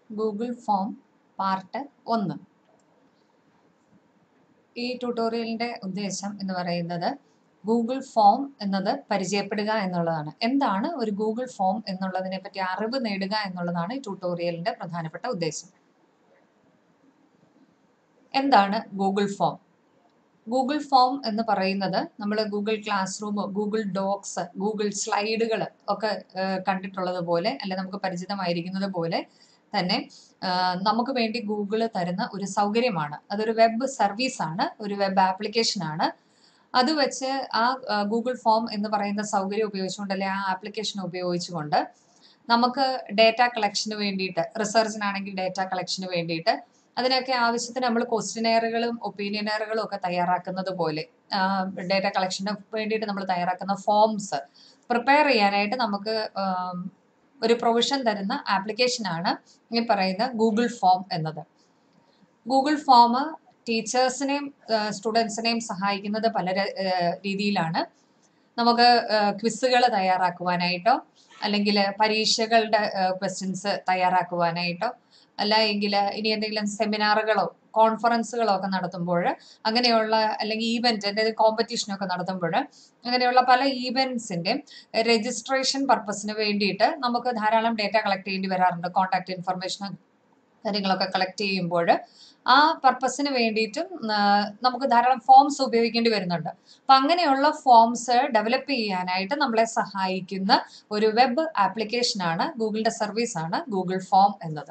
Google form part ഒന്ന് ഈ ട്യൂട്ടോറിയലിന്റെ ഉദ്ദേശം എന്ന് പറയുന്നത് ഗൂഗിൾ ഫോം എന്നത് പരിചയപ്പെടുക എന്നുള്ളതാണ് എന്താണ് ഒരു ഗൂഗിൾ ഫോം എന്നുള്ളതിനെ പറ്റി അറിവ് നേടുക എന്നുള്ളതാണ് ഈ ട്യൂട്ടോറിയലിന്റെ പ്രധാനപ്പെട്ട ഉദ്ദേശം എന്താണ് ഗൂഗിൾ ഫോം ഗൂഗിൾ ഫോം എന്ന് പറയുന്നത് നമ്മൾ Google classroom Google Docs Google സ്ലൈഡുകൾ ഒക്കെ ഏഹ്, കണ്ടിട്ടുള്ളത് പോലെ അല്ലെ നമുക്ക് പരിചിതമായിരിക്കുന്നത് പോലെ തന്നെ ആഹ്, നമുക്ക് വേണ്ടി ഗൂഗിൾ തരുന്ന ഒരു സൗകര്യമാണ് അതൊരു വെബ് സർവീസ് ആണ് ഒരു വെബ് ആപ്ലിക്കേഷൻ ആണ് അത് വെച്ച് ആ ഗൂഗിൾ ഫോം എന്ന് പറയുന്ന സൗകര്യം ഉപയോഗിച്ചുകൊണ്ട് അല്ലെ ആ ആപ്ലിക്കേഷൻ ഉപയോഗിച്ചുകൊണ്ട് നമുക്ക് ഡേറ്റ കളക്ഷന് വേണ്ടിയിട്ട് റിസർച്ചിനാണെങ്കിൽ ഡേറ്റ കളക്ഷന് വേണ്ടിയിട്ട് അതിനൊക്കെ ആവശ്യത്തിന് നമ്മൾ ക്വസ്റ്റിനെയറുകളും ഒപ്പീനിയനറുകളും ഒക്കെ തയ്യാറാക്കുന്നത് പോലെ ഡേറ്റ കളക്ഷന് വേണ്ടിയിട്ട് നമ്മൾ തയ്യാറാക്കുന്ന ഫോംസ് പ്രിപ്പയർ ചെയ്യാനായിട്ട് നമുക്ക് ആം, ഒരു പ്രൊവിഷൻ തരുന്ന ആപ്ലിക്കേഷനാണ് ഈ പറയുന്ന ഗൂഗിൾ ഫോം എന്നത് ഗൂഗിൾ ഫോം ടീച്ചേഴ്സിനെയും സ്റ്റുഡൻസിനെയും സഹായിക്കുന്നത് പല ര- ഏഹ് രീതിയിലാണ് നമുക്ക് ക്വിസുകൾ തയ്യാറാക്കുവാനായിട്ടോ അല്ലെങ്കിൽ പരീക്ഷകളുടെ ക്വസ്റ്റ്യൻസ് തയ്യാറാക്കുവാനായിട്ടോ അല്ല എങ്കിൽ ഇനി എന്തെങ്കിലും സെമിനാറുകളോ കോൺഫറൻസുകളോ ഒക്കെ നടത്തുമ്പോൾ അങ്ങനെയുള്ള അല്ലെങ്കിൽ ഈവെന്റ് എന്തെങ്കിലും കോമ്പറ്റീഷനൊക്കെ നടത്തുമ്പോൾ അങ്ങനെയുള്ള പല ഈവെന്റ്സിന്റെ രജിസ്ട്രേഷൻ പർപ്പസിന് വേണ്ടിയിട്ട് നമുക്ക് ധാരാളം ഡേറ്റ കളക്ട് ചെയ്യേണ്ടി വരാറുണ്ട് കോൺടാക്ട് ഇൻഫർമേഷൻ കാര്യങ്ങളൊക്കെ കളക്ട് ചെയ്യുമ്പോൾ ആ പർപ്പസിന് വേണ്ടിയിട്ടും ആ, നമുക്ക് ധാരാളം ഫോംസ് ഉപയോഗിക്കേണ്ടി വരുന്നുണ്ട് അപ്പൊ അങ്ങനെയുള്ള ഫോംസ് ഡെവലപ്പ് ചെയ്യാനായിട്ട് നമ്മളെ സഹായിക്കുന്ന ഒരു വെബ് ആപ്ലിക്കേഷൻ ആണ് ഗൂഗിളിന്റെ സർവീസ് ആണ് ഗൂഗിൾ ഫോം എന്നത്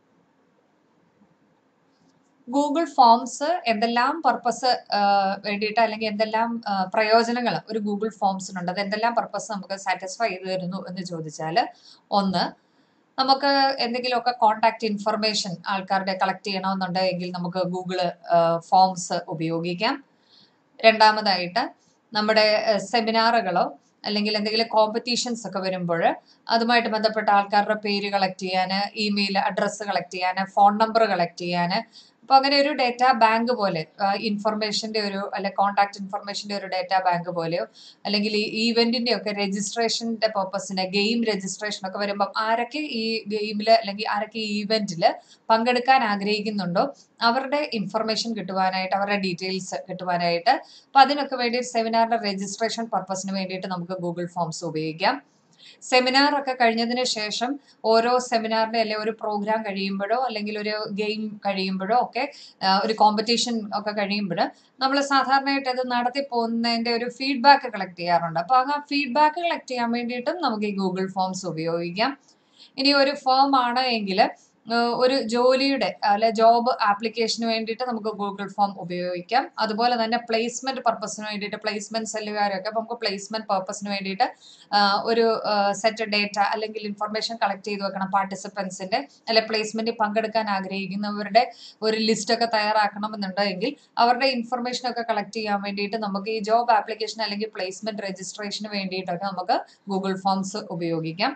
ഗൂഗിൾ ഫോംസ് എന്തെല്ലാം പർപ്പസ് വേണ്ടിയിട്ട് അല്ലെങ്കിൽ എന്തെല്ലാം പ്രയോജനങ്ങൾ ഒരു ഗൂഗിൾ ഫോംസിനുണ്ട് അത് എന്തെല്ലാം പർപ്പസ് നമുക്ക് സാറ്റിസ്ഫൈ ചെയ്ത് തരുന്നു എന്ന് ചോദിച്ചാൽ ഒന്ന് നമുക്ക് എന്തെങ്കിലുമൊക്കെ കോണ്ടാക്ട് ഇൻഫർമേഷൻ ആൾക്കാരുടെ കളക്ട് ചെയ്യണമെന്നുണ്ടെങ്കിൽ നമുക്ക് ഗൂഗിൾ ഫോംസ് ഉപയോഗിക്കാം രണ്ടാമതായിട്ട് നമ്മുടെ സെമിനാറുകളോ അല്ലെങ്കിൽ എന്തെങ്കിലും കോമ്പറ്റീഷൻസ് ഒക്കെ വരുമ്പോൾ അതുമായിട്ട് ബന്ധപ്പെട്ട ആൾക്കാരുടെ പേര് കളക്ട് ചെയ്യാൻ ഇമെയിൽ അഡ്രസ്സ് കളക്ട് ചെയ്യാൻ ഫോൺ നമ്പർ കളക്ട് ചെയ്യാൻ അപ്പൊ അങ്ങനെ ഒരു ഡേറ്റ ബാങ്ക് പോലെ ഇൻഫർമേഷന്റെ ഒരു അല്ലെ കോണ്ടാക്ട് ഇൻഫർമേഷന്റെ ഒരു ഡേറ്റ ബാങ്ക് പോലെയോ അല്ലെങ്കിൽ ഈ ഈവെന്റിന്റെ ഒക്കെ രജിസ്ട്രേഷന്റെ പർപ്പസിന് ഗെയിം രജിസ്ട്രേഷൻ ഒക്കെ വരുമ്പോൾ ആരൊക്കെ ഈ ഗെയിമിൽ അല്ലെങ്കിൽ ആരൊക്കെ ഈ ഈവെന്റിൽ പങ്കെടുക്കാൻ ആഗ്രഹിക്കുന്നുണ്ടോ അവരുടെ ഇൻഫർമേഷൻ കിട്ടുവാനായിട്ട് അവരുടെ ഡീറ്റെയിൽസ് കിട്ടുവാനായിട്ട് അപ്പൊ അതിനൊക്കെ വേണ്ടി സെമിനാറിന്റെ രജിസ്ട്രേഷൻ പർപ്പസിന് വേണ്ടിയിട്ട് നമുക്ക് ഗൂഗിൾ ഫോംസ് ഉപയോഗിക്കാം സെമിനാർ ഒക്കെ കഴിഞ്ഞതിന് ശേഷം ഓരോ സെമിനാറിന്റെ അല്ലെങ്കിൽ ഒരു പ്രോഗ്രാം കഴിയുമ്പോഴോ അല്ലെങ്കിൽ ഒരു ഗെയിം കഴിയുമ്പോഴോ ഒക്കെ ആ, ഒരു കോമ്പറ്റീഷൻ ഒക്കെ കഴിയുമ്പോൾ നമ്മൾ സാധാരണയായിട്ട് അത് നടത്തി പോകുന്നതിന്റെ ഒരു ഫീഡ്ബാക്ക് കളക്ട് ചെയ്യാറുണ്ട് അപ്പൊ ആ ഫീഡ്ബാക്ക് കളക്ട് ചെയ്യാൻ വേണ്ടിയിട്ടും നമുക്ക് ഈ ഗൂഗിൾ ഫോംസ് ഉപയോഗിക്കാം ഇനി ഒരു ഫേം ആണ് എങ്കിൽ ഒരു ജോലിയുടെ അല്ലെ ജോബ് ആപ്ലിക്കേഷന് വേണ്ടിയിട്ട് നമുക്ക് ഗൂഗിൾ ഫോം ഉപയോഗിക്കാം അതുപോലെ തന്നെ പ്ലേസ്മെന്റ് പർപ്പസിന് വേണ്ടിയിട്ട് പ്ലേസ്മെന്റ് സെല്ലുകാരൊക്കെ അപ്പൊ നമുക്ക് പ്ലേസ്മെന്റ് പർപ്പസിന് വേണ്ടിയിട്ട് ആ, ഒരു സെറ്റ് ഡേറ്റ അല്ലെങ്കിൽ ഇൻഫർമേഷൻ കളക്ട് ചെയ്ത് വെക്കണം പാർട്ടിസിപ്പൻസിന്റെ അല്ലെ പ്ലേസ്മെന്റിൽ പങ്കെടുക്കാൻ ആഗ്രഹിക്കുന്നവരുടെ ഒരു ലിസ്റ്റ് ഒക്കെ തയ്യാറാക്കണമെന്നുണ്ടെങ്കിൽ അവരുടെ ഇൻഫർമേഷൻ ഒക്കെ കളക്ട് ചെയ്യാൻ വേണ്ടിയിട്ട് നമുക്ക് ഈ ജോബ് ആപ്ലിക്കേഷൻ അല്ലെങ്കിൽ പ്ലേസ്മെന്റ് രജിസ്ട്രേഷന് വേണ്ടിയിട്ടൊക്കെ നമുക്ക് ഗൂഗിൾ ഫോംസ് ഉപയോഗിക്കാം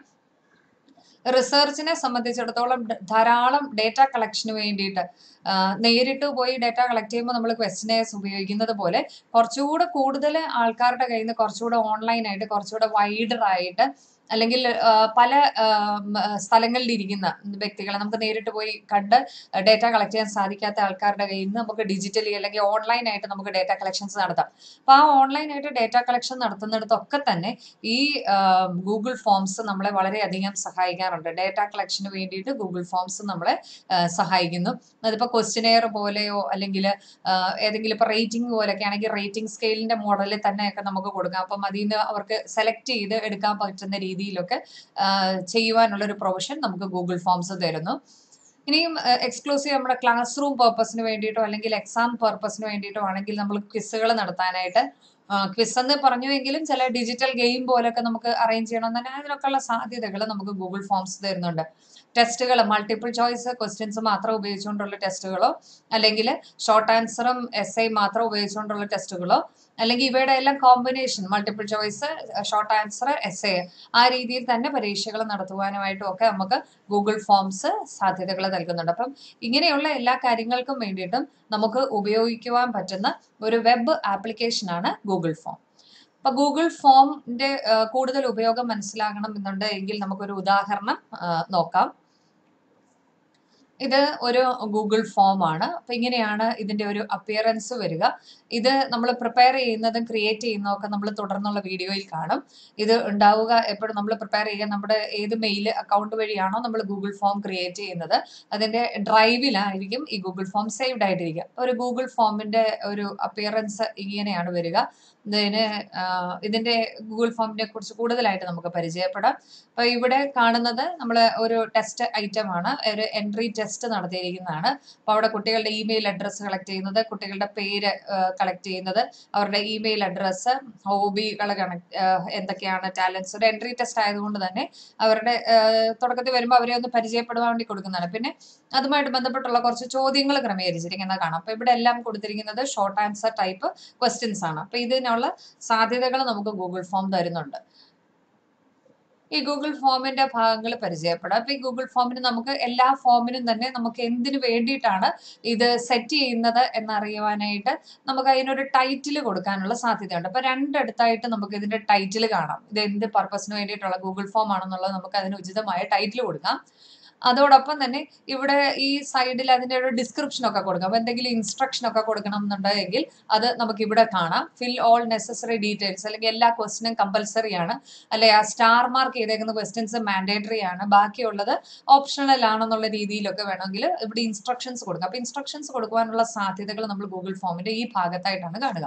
റിസർച്ചിനെ സംബന്ധിച്ചിടത്തോളം ഡ- ധാരാളം ഡേറ്റ കളക്ഷന് വേണ്ടിയിട്ട് ആ, നേരിട്ട് പോയി ഡേറ്റ കളക്ട് ചെയ്യുമ്പോൾ നമ്മൾ ക്വസ്റ്റിനേഴ്സ് ഉപയോഗിക്കുന്നത് പോലെ കുറച്ചുകൂടെ കൂടുതൽ ആൾക്കാരുടെ കയ്യിൽ നിന്ന് കുറച്ചുകൂടെ ഓൺലൈനായിട്ട് കുറച്ചുകൂടെ വൈഡർ ആയിട്ട് അല്ലെങ്കിൽ ആ, പല ആ, ഉം, ആ, സ്ഥലങ്ങളിൽ ഇരിക്കുന്ന വ്യക്തികളെ നമുക്ക് നേരിട്ട് പോയി കണ്ട് ഡേറ്റ കളക്ട് ചെയ്യാൻ സാധിക്കാത്ത ആൾക്കാരുടെ കയ്യിൽ നിന്ന് നമുക്ക് ഡിജിറ്റലി അല്ലെങ്കിൽ ഓൺലൈനായിട്ട് നമുക്ക് ഡേറ്റ കളക്ഷൻസ് നടത്താം അപ്പോൾ ആ ഓൺലൈനായിട്ട് ഡേറ്റ കളക്ഷൻ നടത്തുന്നിടത്തൊക്കെ തന്നെ ഈ ഗൂഗിൾ ഫോംസ് നമ്മളെ വളരെയധികം സഹായിക്കാറുണ്ട് ഡേറ്റ കളക്ഷന് വേണ്ടിയിട്ട് ഗൂഗിൾ ഫോംസ് നമ്മളെ ആ, സഹായിക്കുന്നു അതിപ്പോൾ ക്വസ്റ്റിനെയർ പോലെയോ അല്ലെങ്കിൽ ഏതെങ്കിലും ഇപ്പോൾ റേറ്റിംഗ് പോലെയൊക്കെ ആണെങ്കിൽ റേറ്റിംഗ് സ്കെയിലിന്റെ മോഡലിൽ തന്നെയൊക്കെ നമുക്ക് കൊടുക്കാം അപ്പം അതിൽ നിന്ന് അവർക്ക് സെലക്ട് ചെയ്ത് എടുക്കാൻ പറ്റുന്ന രീതിയിലൊക്കെ ആ, ചെയ്യുവാനുള്ള ഒരു പ്രൊവിഷൻ നമുക്ക് ഗൂഗിൾ ഫോംസ് തരുന്നു ഇനിയും എക്സ്ക്ലൂസീവ് നമ്മുടെ ക്ലാസ് റൂം പർപ്പസിന് വേണ്ടിയിട്ടോ അല്ലെങ്കിൽ എക്സാം പർപ്പസിന് വേണ്ടിയിട്ടോ ആണെങ്കിൽ നമ്മൾ ക്വിസുകൾ നടത്താനായിട്ട് ക്വിസ് എന്ന് പറഞ്ഞുവെങ്കിലും ചില ഡിജിറ്റൽ ഗെയിം പോലൊക്കെ നമുക്ക് അറേഞ്ച് ചെയ്യണം തന്നെ അതിനൊക്കെയുള്ള സാധ്യതകൾ നമുക്ക് ഗൂഗിൾ ഫോംസ് തരുന്നുണ്ട് ടെസ്റ്റുകൾ മൾട്ടിപ്പിൾ ചോയ്സ് ക്വസ്റ്റ്യൻസ് മാത്രം ഉപയോഗിച്ചുകൊണ്ടുള്ള ടെസ്റ്റുകളോ അല്ലെങ്കിൽ ഷോർട്ട് ആൻസറും എസ് ഐ മാത്രം ഉപയോഗിച്ചുകൊണ്ടുള്ള ടെസ്റ്റുകളോ അല്ലെങ്കിൽ ഇവയുടെ എല്ലാം combination multiple choice short answer essay ആ രീതിയിൽ തന്നെ പരീക്ഷകൾ നടത്തുവാനുമായിട്ടും ഒക്കെ നമുക്ക് ഗൂഗിൾ ഫോംസ് സാധ്യതകൾ നൽകുന്നുണ്ട് അപ്പം ഇങ്ങനെയുള്ള എല്ലാ കാര്യങ്ങൾക്കും വേണ്ടിയിട്ടും നമുക്ക് ഉപയോഗിക്കുവാൻ പറ്റുന്ന ഒരു വെബ് ആപ്ലിക്കേഷനാണ് ഗൂഗിൾ ഫോം അപ്പൊ ഗൂഗിൾ ഫോമിന്റെ കൂടുതൽ ഉപയോഗം മനസ്സിലാകണം എന്നുണ്ട് എങ്കിൽ നമുക്കൊരു ഉദാഹരണം ആ, നോക്കാം ഇത് ഒരു ഗൂഗിൾ ഫോം ആണ് അപ്പൊ ഇങ്ങനെയാണ് ഇതിന്റെ ഒരു അപ്പിയറൻസ് വരിക ഇത് നമ്മൾ പ്രിപ്പയർ ചെയ്യുന്നതും ക്രിയേറ്റ് ചെയ്യുന്നതും ഒക്കെ നമ്മൾ തുടർന്നുള്ള വീഡിയോയിൽ കാണും ഇത് ഉണ്ടാവുക എപ്പോഴും നമ്മൾ പ്രിപ്പയർ ചെയ്യുക നമ്മുടെ ഏത് മെയിൽ അക്കൗണ്ട് വഴിയാണോ നമ്മൾ ഗൂഗിൾ ഫോം ക്രിയേറ്റ് ചെയ്യുന്നത് അതിന്റെ ഡ്രൈവിലായിരിക്കും ഈ ഗൂഗിൾ ഫോം സേവ്ഡ് ആയിട്ടിരിക്കുക ഒരു ഗൂഗിൾ ഫോമിന്റെ ഒരു അപ്പിയറൻസ് ഇങ്ങനെയാണ് വരിക ഇതിന് ആഹ് ഇതിന്റെ ഗൂഗിൾ ഫോമിനെ കുറിച്ച് കൂടുതലായിട്ട് നമുക്ക് പരിചയപ്പെടാം അപ്പൊ ഇവിടെ കാണുന്നത് നമ്മൾ ഒരു ടെസ്റ്റ് ഐറ്റം ആണ് ഒരു എൻട്രി ടെസ്റ്റ് നടത്തിയിരിക്കുന്നതാണ് അപ്പൊ അവിടെ കുട്ടികളുടെ ഇമെയിൽ അഡ്രസ്സ് കളക്ട് ചെയ്യുന്നത് കുട്ടികളുടെ പേര് കളക്ട് ചെയ്യുന്നത് അവരുടെ ഇമെയിൽ അഡ്രസ്സ് ഹോബികൾ കണക്ട് എന്തൊക്കെയാണ് ടാലൻസ് ഒരു എൻട്രി ടെസ്റ്റ് ആയതുകൊണ്ട് തന്നെ അവരുടെ ആഹ് തുടക്കത്തിൽ വരുമ്പോൾ അവരെ ഒന്ന് പരിചയപ്പെടുവാൻ വേണ്ടി കൊടുക്കുന്നതാണ് പിന്നെ അതുമായിട്ട് ബന്ധപ്പെട്ടുള്ള കുറച്ച് ചോദ്യങ്ങൾ ക്രമീകരിച്ചിരിക്കുന്നത് കാണാം അപ്പൊ ഇവിടെ എല്ലാം കൊടുത്തിരിക്കുന്നത് ഷോർട്ട് ആൻസർ ടൈപ്പ് ക്വസ്റ്റ്യൻസ് ആണ് അപ്പൊ ഇതിനുള്ള സാധ്യതകൾ നമുക്ക് ഗൂഗിൾ ഫോം തരുന്നുണ്ട് ഈ ഗൂഗിൾ ഫോമിന്റെ ഭാഗങ്ങൾ പരിചയപ്പെടാം അപ്പൊ ഈ ഗൂഗിൾ ഫോമിന് നമുക്ക് എല്ലാ ഫോമിനും തന്നെ നമുക്ക് എന്തിനു വേണ്ടിയിട്ടാണ് ഇത് സെറ്റ് ചെയ്യുന്നത് എന്നറിയുവാനായിട്ട് നമുക്ക് അതിനൊരു ടൈറ്റിൽ കൊടുക്കാനുള്ള സാധ്യതയുണ്ട് അപ്പൊ രണ്ടിടത്തായിട്ട് നമുക്ക് ഇതിന്റെ ടൈറ്റിൽ കാണാം ഇത് എന്ത് പർപ്പസിന് വേണ്ടിയിട്ടുള്ള ഗൂഗിൾ ഫോം ആണെന്നുള്ളത് നമുക്ക് അതിന് ഉചിതമായ ടൈറ്റിൽ കൊടുക്കാം അതോടൊപ്പം തന്നെ ഇവിടെ ഈ സൈഡിൽ അതിന്റെ ഒരു ഡിസ്ക്രിപ്ഷൻ ഒക്കെ കൊടുക്കാം അപ്പൊ എന്തെങ്കിലും ഇൻസ്ട്രക്ഷൻ ഒക്കെ കൊടുക്കണം എന്നുണ്ടെങ്കിൽ അത് നമുക്ക് ഇവിടെ കാണാം ഫിൽ ഓൾ നെസസറി ഡീറ്റെയിൽസ് അല്ലെങ്കിൽ എല്ലാ ക്വസ്റ്റിനും കമ്പൽസറി ആണ് അല്ലെ ആ സ്റ്റാർ മാർക്ക് ചെയ്തേക്കുന്ന ക്വസ്റ്റ്യൻസ് മാൻഡേറ്ററി ആണ് ബാക്കിയുള്ളത് ഓപ്ഷണൽ ആണെന്നുള്ള രീതിയിലൊക്കെ വേണമെങ്കിൽ ഇവിടെ ഇൻസ്ട്രക്ഷൻസ് കൊടുക്കാം അപ്പൊ ഇൻസ്ട്രക്ഷൻസ് കൊടുക്കുവാനുള്ള സാധ്യതകൾ നമ്മൾ ഗൂഗിൾ ഫോമിന്റെ ഈ ഭാഗത്തായിട്ടാണ് കാണുക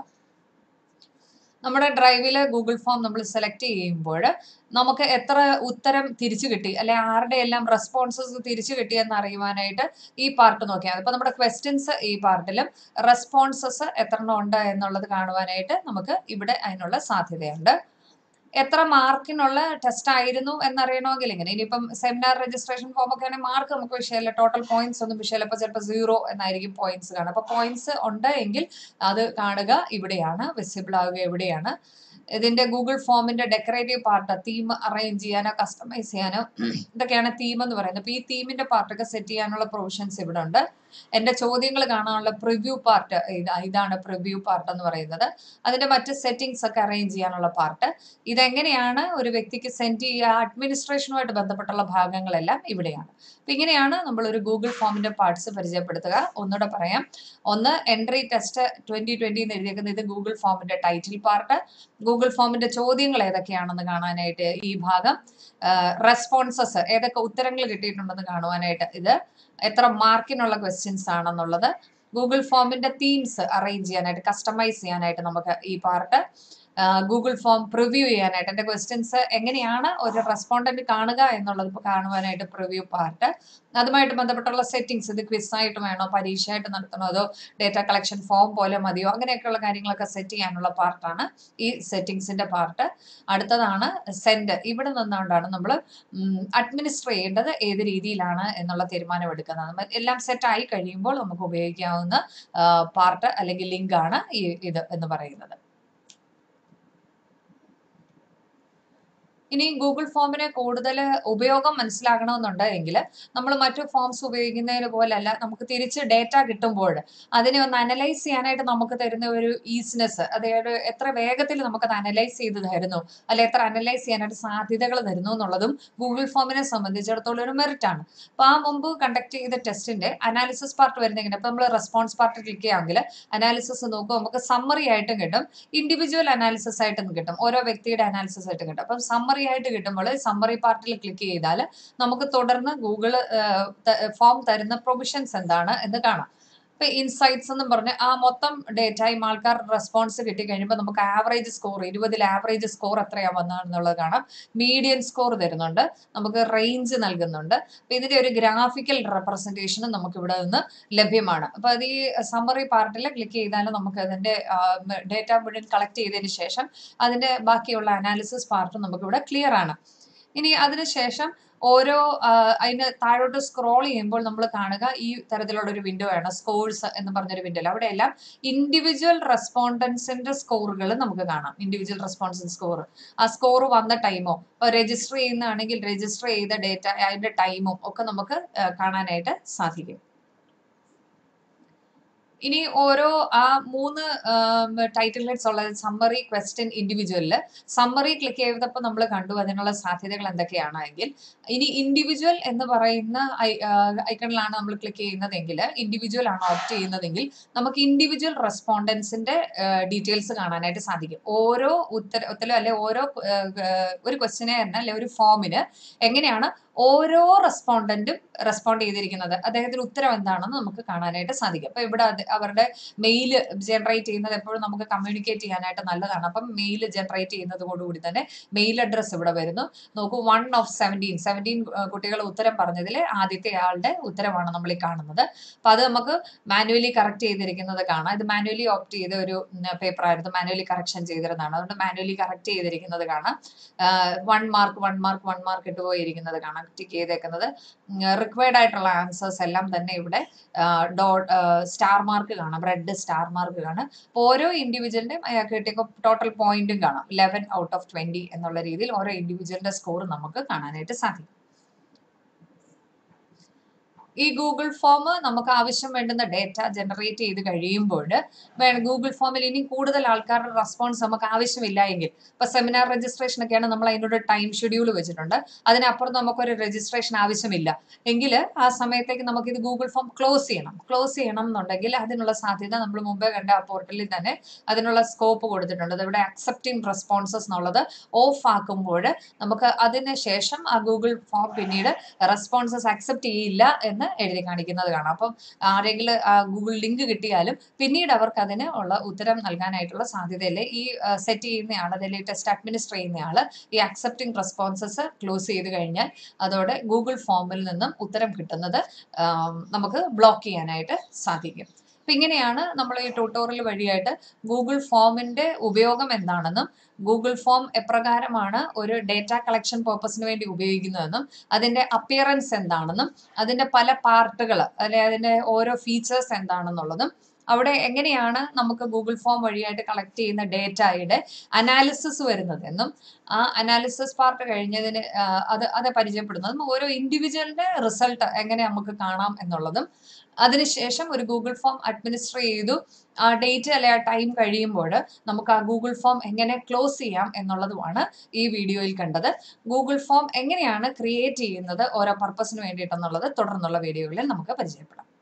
നമ്മുടെ ഡ്രൈവിൽ ഗൂഗിൾ ഫോം നമ്മൾ സെലക്ട് ചെയ്യുമ്പോൾ നമുക്ക് എത്ര ഉത്തരം തിരിച്ചു കിട്ടി അല്ലെ ആരുടെ എല്ലാം റെസ്പോൺസസ് തിരിച്ചു കിട്ടി എന്ന് അറിയുവാനായിട്ട് ഈ പാർട്ട് നോക്കിയാൽ മതി. അപ്പൊ നമ്മുടെ ക്വസ്റ്റ്യൻസ് ഈ പാർട്ടിലും റെസ്പോൺസസ് എത്ര എണ്ണം ഉണ്ട് എന്നുള്ളത് കാണുവാനായിട്ട് നമുക്ക് ഇവിടെ അതിനുള്ള സാധ്യതയുണ്ട് എത്ര മാർക്കിനുള്ള ടെസ്റ്റ് ആയിരുന്നു എന്നറിയണമെങ്കിൽ ഇങ്ങനെ ഇനിയിപ്പം സെമിനാർ രജിസ്ട്രേഷൻ ഫോം ഒക്കെ ആണെങ്കിൽ മാർക്ക് നമുക്ക് വിഷയമല്ല ടോട്ടൽ പോയിന്റ്സ് ഒന്നും വിഷയമല്ല അപ്പൊ ചിലപ്പോൾ സീറോ എന്നായിരിക്കും പോയിന്റ്സ് കാണുക അപ്പൊ പോയിന്റ്സ് ഉണ്ട് എങ്കിൽ അത് കാണുക ഇവിടെയാണ് വിസിബിൾ ആവുക എവിടെയാണ് ഇതിന്റെ ഗൂഗിൾ ഫോമിന്റെ ഡെക്കറേറ്റീവ് പാർട്ട് തീം അറേഞ്ച് ചെയ്യാനോ കസ്റ്റമൈസ് ചെയ്യാനോ ഇതൊക്കെയാണ് തീം എന്ന് പറയുന്നത് അപ്പൊ ഈ തീമിന്റെ പാർട്ടൊക്കെ സെറ്റ് ചെയ്യാനുള്ള പ്രൊവിഷൻസ് ഇവിടെ ഉണ്ട് എന്റെ ചോദ്യങ്ങൾ കാണാനുള്ള പ്രിവ്യൂ പാർട്ട് ഇതാണ് പ്രിവ്യൂ പാർട്ട് എന്ന് പറയുന്നത് അതിന്റെ മറ്റ് സെറ്റിംഗ്സ് ഒക്കെ അറേഞ്ച് ചെയ്യാനുള്ള പാർട്ട് ഇതെങ്ങനെയാണ് ഒരു വ്യക്തിക്ക് സെൻഡ് ചെയ്യുക അഡ്മിനിസ്ട്രേഷനുമായിട്ട് ബന്ധപ്പെട്ടുള്ള ഭാഗങ്ങളെല്ലാം ഇവിടെയാണ് അപ്പൊ ഇങ്ങനെയാണ് നമ്മൾ ഒരു ഗൂഗിൾ ഫോമിന്റെ പാർട്സ് പരിചയപ്പെടുത്തുക ഒന്നുകൂടെ പറയാം ഒന്ന് എൻട്രി ടെസ്റ്റ് ട്വന്റി ട്വന്റി എന്ന് എഴുതിയേക്കുന്ന ഇത് ഗൂഗിൾ ഫോമിന്റെ ടൈറ്റിൽ പാർട്ട് ഗൂഗിൾ ഫോമിന്റെ ചോദ്യങ്ങൾ ഏതൊക്കെയാണെന്ന് കാണാനായിട്ട് ഈ ഭാഗം റെസ്പോൺസസ് ഏതൊക്കെ ഉത്തരങ്ങൾ കിട്ടിയിട്ടുണ്ടെന്ന് കാണുവാനായിട്ട് ഇത് എത്ര മാർക്കിനുള്ള ക്വസ്റ്റ്യൻസ് ആണെന്നുള്ളത് ഗൂഗിൾ ഫോമിന്റെ തീംസ് അറേഞ്ച് ചെയ്യാനായിട്ട് കസ്റ്റമൈസ് ചെയ്യാനായിട്ട് നമുക്ക് ഈ പാർട്ട് ഗൂഗിൾ ഫോം പ്രിവ്യൂ ചെയ്യാനായിട്ട് എൻ്റെ ക്വസ്റ്റ്യൻസ് എങ്ങനെയാണ് ഒരു റെസ്പോണ്ടന്റ് കാണുക എന്നുള്ളത് ഇപ്പോൾ കാണുവാനായിട്ട് പ്രിവ്യൂ പാർട്ട് അതുമായിട്ട് ബന്ധപ്പെട്ടുള്ള സെറ്റിംഗ്സ് ഇത് ക്വിസ് ആയിട്ട് വേണോ പരീക്ഷയായിട്ട് നടത്തണോ അതോ ഡേറ്റ കളക്ഷൻ ഫോം പോലെ മതിയോ അങ്ങനെയൊക്കെയുള്ള കാര്യങ്ങളൊക്കെ സെറ്റ് ചെയ്യാനുള്ള പാർട്ടാണ് ഈ സെറ്റിംഗ്സിന്റെ പാർട്ട് അടുത്തതാണ് സെൻഡ് ഇവിടെ നിന്നുകൊണ്ടാണ് നമ്മൾ അഡ്മിനിസ്റ്റർ ചെയ്യേണ്ടത് ഏത് രീതിയിലാണ് എന്നുള്ള തീരുമാനം എടുക്കുന്നത് നമ്മ- എല്ലാം സെറ്റ് ആയി കഴിയുമ്പോൾ നമുക്ക് ഉപയോഗിക്കാവുന്ന പാർട്ട് അല്ലെങ്കിൽ ലിങ്ക് ആണ് ഈ ഇത് എന്ന് പറയുന്നത് ഇനി ഗൂഗിൾ ഫോമിനെ കൂടുതൽ ഉപയോഗം മനസ്സിലാക്കണമെന്നുണ്ടെങ്കിൽ നമ്മൾ മറ്റു ഫോംസ് ഉപയോഗിക്കുന്നതിന് പോലല്ല നമുക്ക് തിരിച്ച് ഡേറ്റ കിട്ടുമ്പോൾ അതിനെ ഒന്ന് അനലൈസ് ചെയ്യാനായിട്ട് നമുക്ക് തരുന്ന ഒരു ഈസിനെസ് അതായത് എത്ര വേഗത്തിൽ നമുക്കത് അനലൈസ് ചെയ്ത് തരുന്നു അല്ലെ എത്ര അനലൈസ് ചെയ്യാനായിട്ട് സാധ്യതകൾ തരുന്നു എന്നുള്ളതും ഗൂഗിൾ ഫോമിനെ സംബന്ധിച്ചിടത്തോളം ഒരു മെറിറ്റ് ആണ് അപ്പൊ ആ മുമ്പ് കണ്ടക്ട് ചെയ്ത ടെസ്റ്റിന്റെ അനാലിസിസ് പാർട്ട് വരുന്ന എങ്ങനെ ഇപ്പൊ നമ്മൾ റെസ്പോൺസ് പാർട്ട് ക്ലിക്ക് ചെയ്യാമെങ്കിൽ അനാലിസിസ് നോക്കുമ്പോൾ നമുക്ക് സമ്മറി ആയിട്ടും കിട്ടും ഇൻഡിവിജ്വൽ അനാലിസിസ് ആയിട്ടും കിട്ടും ഓരോ വ്യക്തിയുടെ അനാലിസിസ് ആയിട്ട് കിട്ടും അപ്പം സമ്മറി ആയിട്ട് കിട്ടുമ്പോൾ സമ്മറി പാർട്ടിൽ ക്ലിക്ക് ചെയ്താൽ നമുക്ക് തുടർന്ന് ഗൂഗിൾ ഫോം തരുന്ന പ്രൊവിഷൻസ് എന്താണ് എന്ന് കാണാം ഇപ്പൊ ഇൻസൈറ്റ്സ് എന്നും പറഞ്ഞ് ആ മൊത്തം ഡേറ്റയും ആൾക്കാർ റെസ്പോൺസ് കിട്ടി കഴിയുമ്പോൾ നമുക്ക് ആവറേജ് സ്കോർ ഇരുപതിൽ ആവറേജ് സ്കോർ എത്രയാ വന്നതെന്നുള്ളത് കാണാം മീഡിയൻ സ്കോർ തരുന്നുണ്ട് നമുക്ക് റേഞ്ച് നൽകുന്നുണ്ട് അപ്പൊ ഇതിന്റെ ഒരു ഗ്രാഫിക്കൽ റെപ്രസെന്റേഷനും നമുക്ക് ഇവിടെ നിന്ന് ലഭ്യമാണ് അപ്പൊ അത് ഈ സമ്മറി പാർട്ടിൽ ക്ലിക്ക് ചെയ്താൽ നമുക്ക് അതിന്റെ ഡേറ്റ മുഴുവൻ കളക്ട് ചെയ്തതിന് ശേഷം അതിന്റെ ബാക്കിയുള്ള അനാലിസിസ് പാർട്ട് നമുക്ക് ഇവിടെ ക്ലിയർ ആണ് ഇനി അതിനുശേഷം ഓരോ ആ, അതിന് താഴോട്ട് സ്ക്രോൾ ചെയ്യുമ്പോൾ നമ്മൾ കാണുക ഈ തരത്തിലുള്ള ഒരു വിൻഡോ ആണ് സ്കോഴ്സ് എന്ന് പറഞ്ഞൊരു വിൻഡോ അവിടെ എല്ലാം ഇൻഡിവിജ്വൽ റെസ്പോണ്ടൻസിന്റെ സ്കോറുകൾ നമുക്ക് കാണാം ഇൻഡിവിജ്വൽ റെസ്പോൺസൻ സ്കോർ ആ സ്കോർ വന്ന ടൈമോ ഇപ്പോൾ രജിസ്റ്റർ ചെയ്യുന്നതാണെങ്കിൽ രജിസ്റ്റർ ചെയ്ത ഡേറ്റ അതിന്റെ ടൈമും ഒക്കെ നമുക്ക് ആ, കാണാനായിട്ട് സാധിക്കും ഇനി ഓരോ ആ മൂന്ന് ടൈറ്റിൽ ഹെഡ്സ് ഉള്ള സമ്മറി ക്വസ്റ്റ്യൻ ഇൻഡിവിജ്വലില് സമ്മറി ക്ലിക്ക് ചെയ്തപ്പോൾ നമ്മൾ കണ്ടു അതിനുള്ള സാധ്യതകൾ എന്തൊക്കെയാണ് എങ്കിൽ ഇനി ഇൻഡിവിജ്വൽ എന്ന് പറയുന്ന ഐക്കണിലാണ് നമ്മൾ ക്ലിക്ക് ചെയ്യുന്നതെങ്കിൽ ഇൻഡിവിജ്വൽ ആണ് ഓപ്റ്റ് ചെയ്യുന്നതെങ്കിൽ നമുക്ക് ഇൻഡിവിജ്വൽ റെസ്പോണ്ടൻസിന്റെ ഡീറ്റെയിൽസ് കാണാനായിട്ട് സാധിക്കും ഓരോ ഉത്തര ഉത്തരം അല്ലെ ഓരോ ഏഹ്, ഒരു ക്വസ്റ്റിനെ തന്നെ അല്ലെ ഒരു ഫോമിന് എങ്ങനെയാണ് ഓരോ റെസ്പോണ്ടന്റും റെസ്പോണ്ട് ചെയ്തിരിക്കുന്നത് അദ്ദേഹത്തിന് ഉത്തരം എന്താണെന്ന് നമുക്ക് കാണാനായിട്ട് സാധിക്കും അപ്പൊ ഇവിടെ അത് അവരുടെ മെയിൽ ജനറേറ്റ് ചെയ്യുന്നത് എപ്പോഴും നമുക്ക് കമ്മ്യൂണിക്കേറ്റ് ചെയ്യാനായിട്ട് നല്ലതാണ് അപ്പം മെയിൽ ജനറേറ്റ് ചെയ്യുന്നതോടുകൂടി തന്നെ മെയിൽ അഡ്രസ്സ് ഇവിടെ വരുന്നു നോക്കൂ വൺ ഓഫ് സെവൻറ്റീൻ സെവൻറ്റീൻ കുട്ടികൾ ഉത്തരം പറഞ്ഞതിൽ ആദ്യത്തെ ആളുടെ ഉത്തരമാണ് നമ്മൾ ഈ കാണുന്നത് അപ്പൊ അത് നമുക്ക് മാനുവലി കറക്റ്റ് ചെയ്തിരിക്കുന്നത് കാണാം ഇത് മാനുവലി ഓപ്റ്റ് ചെയ്ത ഒരു പേപ്പർ ആയിരുന്നു മാനുവലി കറക്ഷൻ ചെയ്തിരുന്നതാണ് അതുകൊണ്ട് മാനുവലി കറക്റ്റ് ചെയ്തിരിക്കുന്നത് കാണാം one mark one mark one mark ഇട്ട് പോയിരിക്കുന്നത് കാണാം ടിക്ക് ചെയ്തേക്കുന്നത് റിക്വയർഡ് ആയിട്ടുള്ള ആൻസേഴ്സ് എല്ലാം തന്നെ ഇവിടെ ഡോട്ട് സ്റ്റാർ മാർക്ക് കാണാം റെഡ് സ്റ്റാർ മാർക്ക് കാണാം അപ്പൊ ഓരോ ഇൻഡിവിജ്വലിന്റെയും കിട്ടിയ ടോട്ടൽ പോയിന്റും കാണാം ലെവൻ ഔട്ട് ഓഫ് ട്വന്റി എന്നുള്ള രീതിയിൽ ഓരോ ഇൻഡിവിജ്വലിന്റെ സ്കോർ നമുക്ക് കാണാനായിട്ട് സാധിക്കും ഈ ഗൂഗിൾ ഫോം നമുക്ക് ആവശ്യം വേണ്ടുന്ന ഡേറ്റ ജനറേറ്റ് ചെയ്ത് കഴിയുമ്പോൾ ഗൂഗിൾ ഫോമിൽ ഇനി കൂടുതൽ ആൾക്കാരുടെ റെസ്പോൺസ് നമുക്ക് ആവശ്യമില്ല എങ്കിൽ ഇപ്പൊ സെമിനാർ രജിസ്ട്രേഷൻ ഒക്കെയാണ് നമ്മൾ അതിനൊരു ടൈം ഷെഡ്യൂൾ വെച്ചിട്ടുണ്ട് അതിനപ്പുറം നമുക്കൊരു രജിസ്ട്രേഷൻ ആവശ്യമില്ല എങ്കിൽ ആ സമയത്തേക്ക് നമുക്ക് ഇത് ഗൂഗിൾ ഫോം ക്ലോസ് ചെയ്യണം ക്ലോസ് ചെയ്യണം എന്നുണ്ടെങ്കിൽ അതിനുള്ള സാധ്യത നമ്മൾ മുമ്പേ കണ്ട ആ പോർട്ടലിൽ തന്നെ അതിനുള്ള സ്കോപ്പ് കൊടുത്തിട്ടുണ്ട് ഇവിടെ അക്സെപ്റ്റിംഗ് റെസ്പോൺസസ് എന്നുള്ളത് ഓഫ് ആക്കുമ്പോൾ നമുക്ക് അതിന് ശേഷം ആ ഗൂഗിൾ ഫോം പിന്നീട് റെസ്പോൺസസ് അക്സെപ്റ്റ് ചെയ്യില്ല എന്ന് എഴുതി കാണിക്കുന്നത് കാണാം അപ്പം ആരെങ്കിലും ആ ഗൂഗിൾ ലിങ്ക് കിട്ടിയാലും പിന്നീട് അവർക്ക് അതിന് ഉള്ള ഉത്തരം നൽകാനായിട്ടുള്ള സാധ്യതയില്ല ഈ സെറ്റ് ചെയ്യുന്നയാൾ അതിൽ ടെസ്റ്റ് അഡ്മിനിസ്റ്റർ ചെയ്യുന്നയാൾ ഈ അക്സെപ്റ്റിംഗ് റെസ്പോൺസസ് ക്ലോസ് ചെയ്ത് കഴിഞ്ഞാൽ അതോടെ ഗൂഗിൾ ഫോമിൽ നിന്നും ഉത്തരം കിട്ടുന്നത് ആം, നമുക്ക് ബ്ലോക്ക് ചെയ്യാനായിട്ട് സാധിക്കും അപ്പൊ ഇങ്ങനെയാണ് നമ്മൾ ഈ ട്യൂട്ടോറിയൽ വഴിയായിട്ട് ഗൂഗിൾ ഫോമിന്റെ ഉപയോഗം എന്താണെന്നും ഗൂഗിൾ ഫോം എപ്രകാരമാണ് ഒരു ഡേറ്റ കളക്ഷൻ പർപ്പസിന് വേണ്ടി ഉപയോഗിക്കുന്നതെന്നും അതിന്റെ അപ്പിയറൻസ് എന്താണെന്നും അതിന്റെ പല പാർട്ടുകൾ അല്ലെ അതിന്റെ ഓരോ ഫീച്ചേഴ്സ് എന്താണെന്നുള്ളതും അവിടെ എങ്ങനെയാണ് നമുക്ക് ഗൂഗിൾ ഫോം വഴിയായിട്ട് കളക്ട് ചെയ്യുന്ന ഡേറ്റയുടെ അനാലിസിസ് വരുന്നതെന്നും ആ അനാലിസിസ് പാർട്ട് കഴിഞ്ഞതിന് ആ, അത് അത് പരിചയപ്പെടുന്നതും ഓരോ ഇൻഡിവിജ്വലിന്റെ റിസൾട്ട് എങ്ങനെ നമുക്ക് കാണാം എന്നുള്ളതും അതിനുശേഷം ഒരു ഗൂഗിൾ ഫോം അഡ്മിനിസ്റ്റർ ചെയ്തു ആ ഡേറ്റ് അല്ലെ ആ ടൈം കഴിയുമ്പോൾ നമുക്ക് ആ ഗൂഗിൾ ഫോം എങ്ങനെ ക്ലോസ് ചെയ്യാം എന്നുള്ളതുമാണ് ഈ വീഡിയോയിൽ കണ്ടത് ഗൂഗിൾ ഫോം എങ്ങനെയാണ് ക്രിയേറ്റ് ചെയ്യുന്നത് ഓരോ പർപ്പസിന് വേണ്ടിയിട്ടെന്നുള്ളത് തുടർന്നുള്ള വീഡിയോകളിൽ നമുക്ക് പരിചയപ്പെടാം